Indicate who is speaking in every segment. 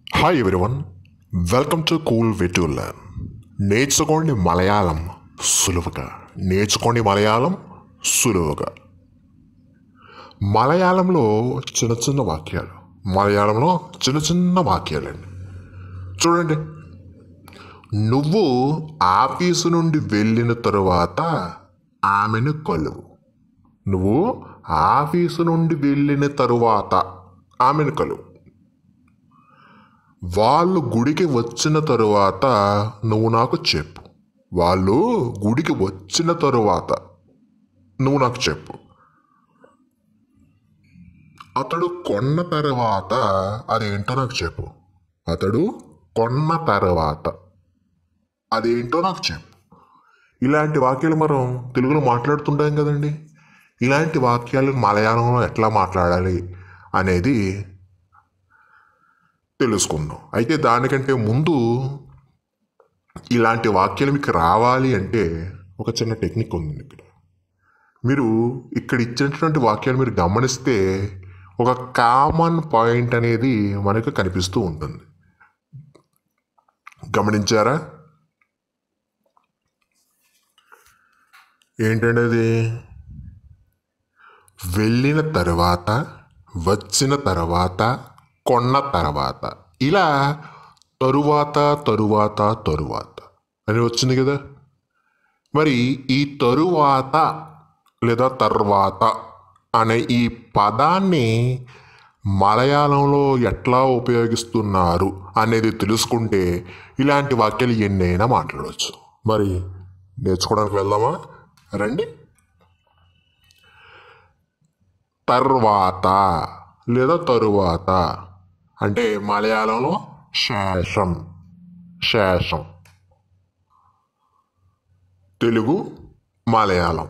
Speaker 1: hi everyone welcome to cool way to learn నేర్చుకోండి మలయాళం సులువుగా నేర్చుకోండి మలయాళం సులువుగా మలయాళంలో చిన్న చిన్న వాక్యాలు మలయాళంలో చిన్న చిన్న వాక్యాలండి చూడండి నువ్వు ఆఫీసు నుండి వెళ్ళిన తరువాత ఆమెను కలువు నువ్వు ఆఫీసు నుండి వెళ్ళిన తరువాత ఆమెను కలువు వాళ్ళు గుడికి వచ్చిన తరువాత నువ్వు నాకు చెప్పు వాళ్ళు గుడికి వచ్చిన తరువాత నువ్వు నాకు చెప్పు అతడు కొన్న తర్వాత అదేంటో నాకు చెప్పు అతడు కొన్న తర్వాత అదేంటో నాకు చెప్పు ఇలాంటి వాక్యాలు మనం తెలుగులో మాట్లాడుతుంటాం కదండి ఇలాంటి వాక్యాలు మలయాళంలో ఎట్లా మాట్లాడాలి అనేది తెలుసుకుందాం అయితే దానికంటే ముందు ఇలాంటి వాక్యాలు మీకు రావాలి అంటే ఒక చిన్న టెక్నిక్ ఉంది ఇక్కడ మీరు ఇక్కడ ఇచ్చినటువంటి వాక్యాలు మీరు గమనిస్తే ఒక కామన్ పాయింట్ అనేది మనకు కనిపిస్తూ ఉంటుంది గమనించారా ఏంటంటే అది వెళ్ళిన తర్వాత వచ్చిన తర్వాత కొన్న తర్వాత ఇలా తరువాత తరువాత తరువాత అని వచ్చింది కదా మరి ఈ తరువాత లేదా తర్వాత అనే ఈ పదాన్ని మలయాళంలో ఎట్లా ఉపయోగిస్తున్నారు అనేది తెలుసుకుంటే ఇలాంటి వాక్యాలు ఎన్నైనా మాట్లాడవచ్చు మరి నేర్చుకోవడానికి వెళ్దామా రండి తర్వాత లేదా తరువాత అంటే మలయాళంలో శేషం శేషం తెలుగు మలయాళం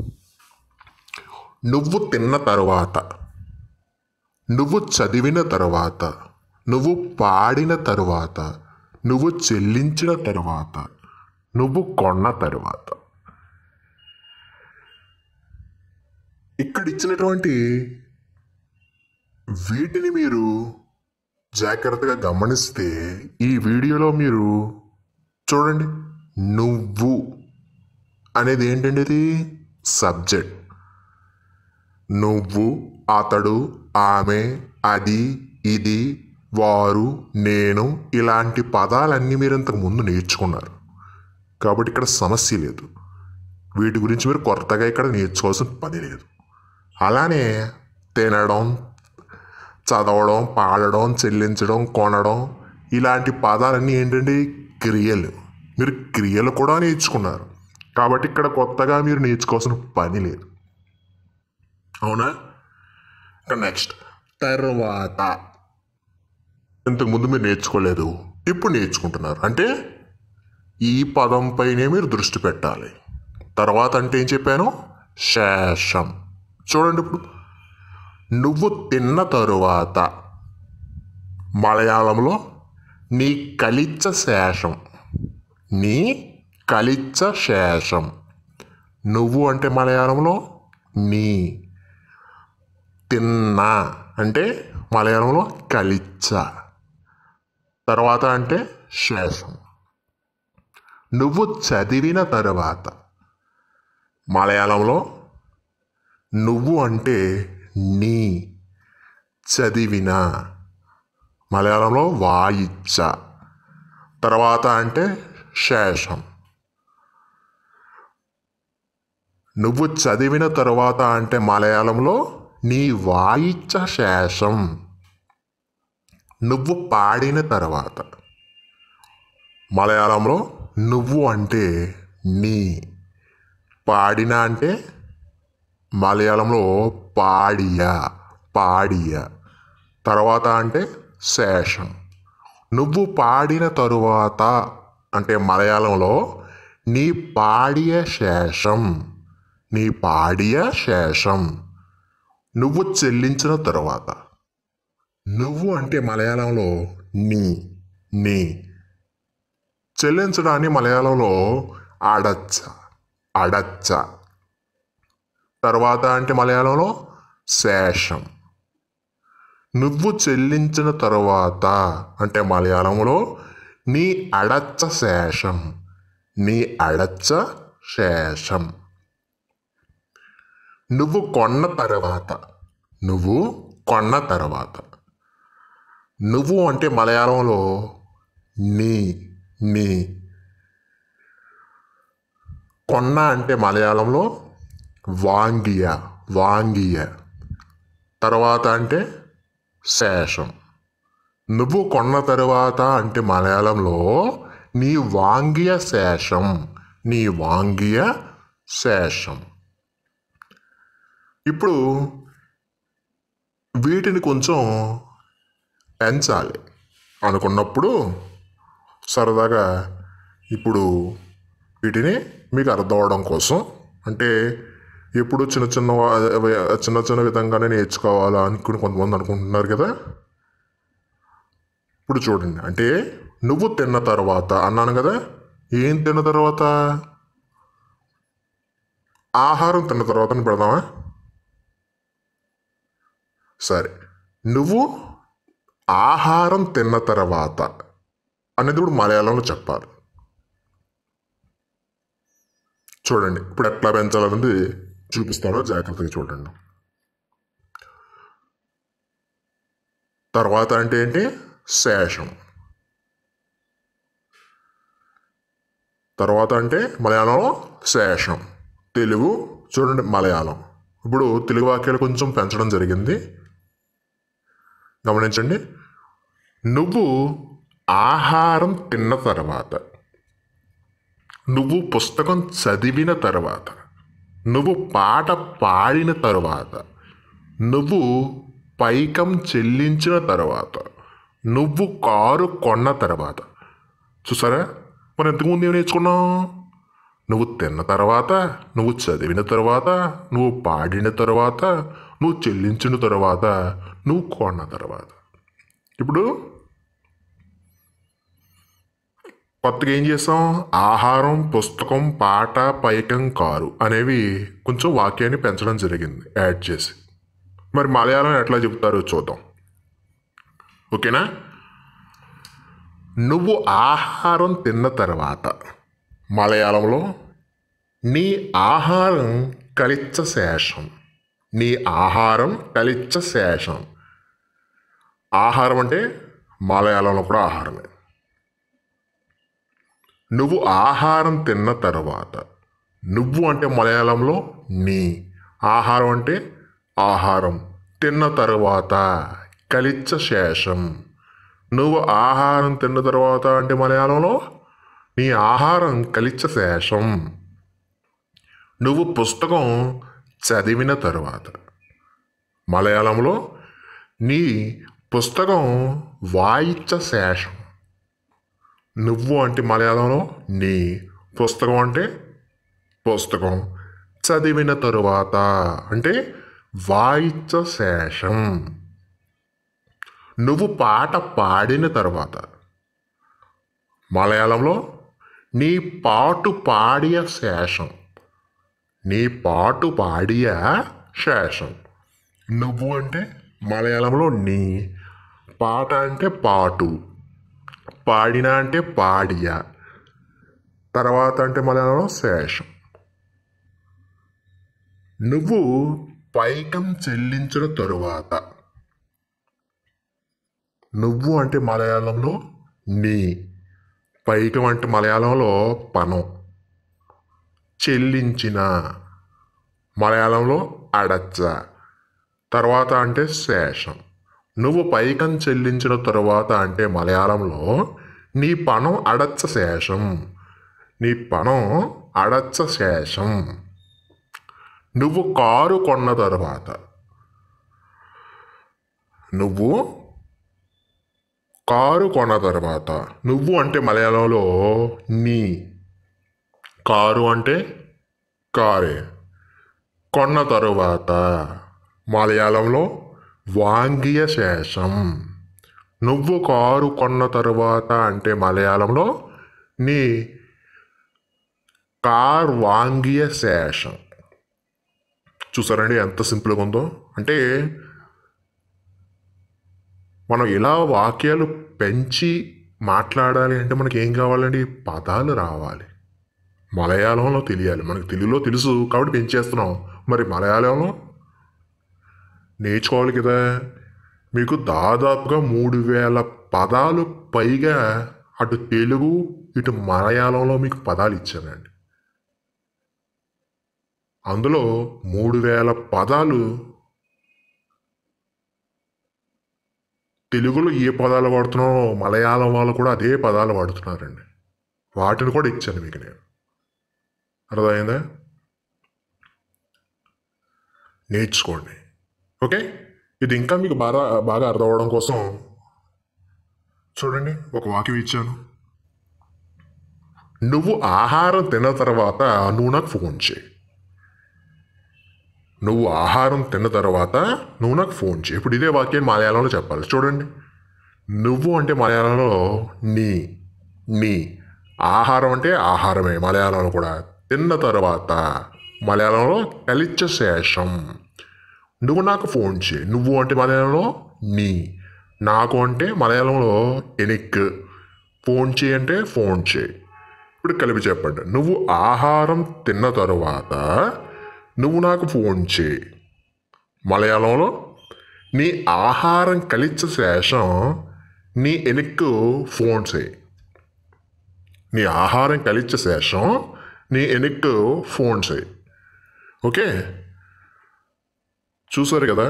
Speaker 1: నువ్వు తిన్న తరువాత నువ్వు చదివిన తరువాత నువ్వు పాడిన తరువాత నువ్వు చెల్లించిన తరువాత నువ్వు కొన్న తరువాత ఇక్కడ ఇచ్చినటువంటి వీటిని మీరు జాగ్రత్తగా గమనిస్తే ఈ వీడియోలో మీరు చూడండి నువ్వు అనేది ఏంటండి ఇది సబ్జెక్ట్ నువ్వు అతడు ఆమె అది ఇది వారు నేను ఇలాంటి పదాలన్నీ మీరు ఇంతకు ముందు నేర్చుకున్నారు కాబట్టి ఇక్కడ సమస్య లేదు వీటి గురించి మీరు కొత్తగా ఇక్కడ నేర్చుకోవాల్సిన పని లేదు అలానే తినడం చదవడం పాడడం చెల్లించడం కొనడం ఇలాంటి పదాలన్నీ ఏంటంటే క్రియలు మీరు క్రియలు కూడా నేర్చుకున్నారు కాబట్టి ఇక్కడ కొత్తగా మీరు నేర్చుకోవాల్సిన పని లేదు అవునా ఇక నెక్స్ట్ తర్వాత ఇంతకుముందు మీరు నేర్చుకోలేదు ఇప్పుడు నేర్చుకుంటున్నారు అంటే ఈ పదంపైనే మీరు దృష్టి పెట్టాలి తర్వాత అంటే ఏం చెప్పాను శేషం చూడండి ఇప్పుడు నువ్వు తిన్న తరువాత మలయాళంలో నీ కలిచ్చ శేషం నీ కలిచ్చ శేషం నువ్వు అంటే మలయాళంలో నీ తిన్నా అంటే మలయాళంలో కలిచ్చ తర్వాత అంటే శేషం నువ్వు చదివిన తరువాత మలయాళంలో నువ్వు అంటే నీ చదివిన మలయాళంలో వాయిచ్చ తర్వాత అంటే శేషం నువ్వు చదివిన తరువాత అంటే మలయాళంలో నీ వాయిచ్చ శేషం నువ్వు పాడిన తర్వాత మలయాళంలో నువ్వు అంటే నీ పాడిన అంటే మలయాళంలో పాడియ పాడియ తర్వాత అంటే శేషం నువ్వు పాడిన తరువాత అంటే మలయాళంలో నీ పాడియ శేషం నీ పాడియ శేషం నువ్వు చెల్లించిన తరువాత నువ్వు అంటే మలయాళంలో నీ నీ చెల్లించడాన్ని మలయాళంలో అడచ్చ అడచ్చ తర్వాత అంటే మలయాళంలో శేషం నువ్వు చెల్లించిన తరువాత అంటే మలయాళంలో నీ అడచ్చ శేషం నీ అడచ్చ శేషం నువ్వు కొన్న తర్వాత నువ్వు కొన్న తర్వాత నువ్వు అంటే మలయాళంలో నీ నీ కొన్న అంటే మలయాళంలో వాంగియ వాంగియ తర్వాత అంటే శేషం నువ్వు కొన్న తరువాత అంటే మలయాళంలో నీ వాంగియ శేషం నీ వాంగియ శేషం ఇప్పుడు వీటిని కొంచెం పెంచాలి అనుకున్నప్పుడు సరదాగా ఇప్పుడు వీటిని మీకు అర్థం అవడం కోసం అంటే ఎప్పుడు చిన్న చిన్న వా- చిన్న చిన్న విధంగానే నేర్చుకోవాలా అనుకుని కొంతమంది అనుకుంటున్నారు కదా ఇప్పుడు చూడండి అంటే నువ్వు తిన్న తర్వాత అన్నాను కదా ఏం తిన్న తర్వాత ఆహారం తిన్న తర్వాత అని పెడదామా సరే నువ్వు ఆహారం తిన్న తర్వాత అనేది ఇప్పుడు మలయాళంలో చెప్పాలి చూడండి ఇప్పుడు ఎట్లా పెంచాలనేది చూపిస్తానో జాగ్రత్తగా చూడండి తర్వాత అంటే ఏంటి శేషం తర్వాత అంటే మలయాళంలో శేషం తెలుగు చూడండి మలయాళం ఇప్పుడు తెలుగు వాక్యాలు కొంచెం పెంచడం జరిగింది గమనించండి నువ్వు ఆహారం తిన్న తర్వాత నువ్వు పుస్తకం చదివిన తర్వాత నువ్వు పాట పాడిన తర్వాత నువ్వు పైకం చెల్లించిన తర్వాత నువ్వు కారు కొన్న తర్వాత చూసారా మనం ఎంతకుముందు ఏం నేర్చుకున్నాం నువ్వు తిన్న తర్వాత నువ్వు చదివిన తర్వాత నువ్వు పాడిన తర్వాత నువ్వు చెల్లించిన తర్వాత నువ్వు కొన్న తర్వాత ఇప్పుడు కొత్తగా ఏం చేస్తాం ఆహారం పుస్తకం పాట పైకం కారు అనేవి కొంచెం వాక్యాన్ని పెంచడం జరిగింది యాడ్ చేసి మరి మలయాళం ఎట్లా చెప్తారో చూద్దాం ఓకేనా నువ్వు ఆహారం తిన్న తర్వాత మలయాళంలో నీ ఆహారం కలిచ్చ శేషం నీ ఆహారం కలిచ్చ శేషం ఆహారం అంటే మలయాళంలో కూడా ఆహారమే నువ్వు ఆహారం తిన్న తర్వాత నువ్వు అంటే మలయాళంలో నీ ఆహారం అంటే ఆహారం తిన్న తర్వాత కలిచ్చ శేషం నువ్వు ఆహారం తిన్న తర్వాత అంటే మలయాళంలో నీ ఆహారం కలిచ్చ శేషం నువ్వు పుస్తకం చదివిన తరువాత మలయాళంలో నీ పుస్తకం వాయిచ్చ శేషం నువ్వు అంటే మలయాళంలో నీ పుస్తకం అంటే పుస్తకం చదివిన తరువాత అంటే వాయిచ్చ శేషం నువ్వు పాట పాడిన తర్వాత మలయాళంలో నీ పాటు పాడియ శేషం నీ పాటు పాడియ శేషం నువ్వు అంటే మలయాళంలో నీ పాట అంటే పాటు పాడిన అంటే పాడియ తర్వాత అంటే మలయాళంలో శేషం నువ్వు పైకం చెల్లించిన తరువాత నువ్వు అంటే మలయాళంలో నీ పైకం అంటే మలయాళంలో పనం చెల్లించిన మలయాళంలో అడచ్చ తర్వాత అంటే శేషం నువ్వు పైకం చెల్లించిన తరువాత అంటే మలయాళంలో నీ పణం అడచ్చ శేషం నీ పణం అడచ్చ శేషం నువ్వు కారు కొన్న తరువాత నువ్వు కారు కొన్న తర్వాత నువ్వు అంటే మలయాళంలో నీ కారు అంటే కారే కొన్న తరువాత మలయాళంలో వాంగియ శేషం నువ్వు కారు కొన్న తరువాత అంటే మలయాళంలో నీ కార్ వాంగియ శేషం చూసారండి ఎంత సింపుల్గా ఉందో అంటే మనం ఇలా వాక్యాలు పెంచి మాట్లాడాలి అంటే మనకి ఏం కావాలండి పదాలు రావాలి మలయాళంలో తెలియాలి మనకు తెలుగులో తెలుసు కాబట్టి పెంచేస్తున్నాం మరి మలయాళంలో నేర్చుకోవాలి కదా మీకు దాదాపుగా మూడు వేల పదాలు పైగా అటు తెలుగు ఇటు మలయాళంలో మీకు పదాలు ఇచ్చానండి అందులో మూడు వేల పదాలు తెలుగులో ఏ పదాలు వాడుతున్నారో మలయాళం వాళ్ళు కూడా అదే పదాలు వాడుతున్నారండి వాటిని కూడా ఇచ్చాను మీకు నేను అర్థమైందా నేర్చుకోండి ఓకే ఇది ఇంకా మీకు బాగా బాగా అర్థం అవ్వడం కోసం చూడండి ఒక వాక్యం ఇచ్చాను నువ్వు ఆహారం తిన్న తర్వాత నువ్వు నాకు ఫోన్ చేయి నువ్వు ఆహారం తిన్న తర్వాత నువ్వు నాకు ఫోన్ చేయి ఇప్పుడు ఇదే వాక్యాన్ని మలయాళంలో చెప్పాలి చూడండి నువ్వు అంటే మలయాళంలో నీ నీ ఆహారం అంటే ఆహారమే మలయాళంలో కూడా తిన్న తర్వాత మలయాళంలో కలిచ్చ శేషం నువ్వు నాకు ఫోన్ చేయి నువ్వు అంటే మలయాళంలో నీ నాకు అంటే మలయాళంలో ఎనిక్ ఫోన్ చేయి అంటే ఫోన్ చేయి ఇప్పుడు కలిపి చెప్పండి నువ్వు ఆహారం తిన్న తరువాత నువ్వు నాకు ఫోన్ చేయి మలయాళంలో నీ ఆహారం కలిచ్చ శేషం నీ ఎనిక్కు ఫోన్ చేయి నీ ఆహారం కలిచ్చ శేషం నీ ఎనిక్కు ఫోన్ చేయి ఓకే చూసారు కదా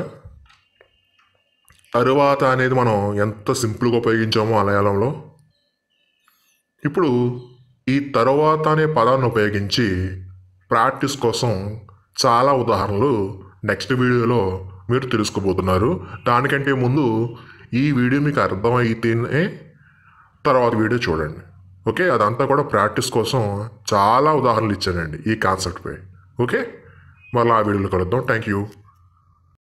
Speaker 1: తరువాత అనేది మనం ఎంత సింపుల్గా ఉపయోగించామో మలయాళంలో ఇప్పుడు ఈ తరువాత అనే పదాన్ని ఉపయోగించి ప్రాక్టీస్ కోసం చాలా ఉదాహరణలు నెక్స్ట్ వీడియోలో మీరు తెలుసుకోబోతున్నారు దానికంటే ముందు ఈ వీడియో మీకు అర్థమైతేనే తర్వాత వీడియో చూడండి ఓకే అదంతా కూడా ప్రాక్టీస్ కోసం చాలా ఉదాహరణలు ఇచ్చానండి ఈ కాన్సెప్ట్పై ఓకే మళ్ళీ ఆ వీడియోలో కలుద్దాం థ్యాంక్ యూ